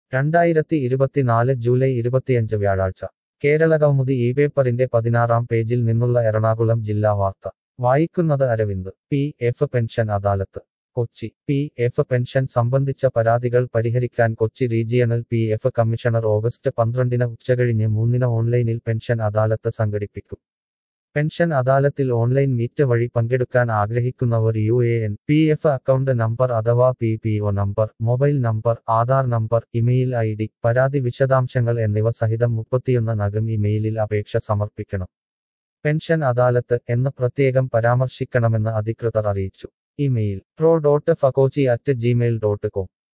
രണ്ടായിരത്തി ഇരുപത്തിനാല് ജൂലൈ ഇരുപത്തിയഞ്ച് വ്യാഴാഴ്ച കേരള കൗമുദി ഈ പേപ്പറിന്റെ പതിനാറാം പേജിൽ നിന്നുള്ള എറണാകുളം ജില്ലാ വാർത്ത വായിക്കുന്നത് Aravind P F pension adalat Kochi P F pension സംബന്ധിച്ച പരാതികൾ പരിഹരിക്കാൻ Kochi regional P F commissioner August പന്ത്രണ്ടിന് ഉച്ചകഴിഞ്ഞ് മൂന്നിന് ഓൺലൈനിൽ പെൻഷൻ അദാലത്ത് സംഘടിപ്പിക്കും പെൻഷൻ അദാലത്തിൽ ഓൺലൈൻ മീറ്റ് വഴി പങ്കെടുക്കാൻ ആഗ്രഹിക്കുന്നവർ U A N P F account number അഥവാ P P O number mobile number Aadhaar number email I D പരാതി വിശദാംശങ്ങൾ എന്നിവ സഹിതം മുപ്പത്തിയൊന്ന് നഗം ഇമെയിലിൽ അപേക്ഷ സമർപ്പിക്കണം പെൻഷൻ അദാലത്ത് എന്ന് പ്രത്യേകം പരാമർശിക്കണമെന്ന് അധികൃതർ അറിയിച്ചു ഇമെയിൽ പ്രോ ഡോട്ട് ഫക്കോച്ചി അറ്റ് ജിമെയിൽ ഡോട്ട് കോം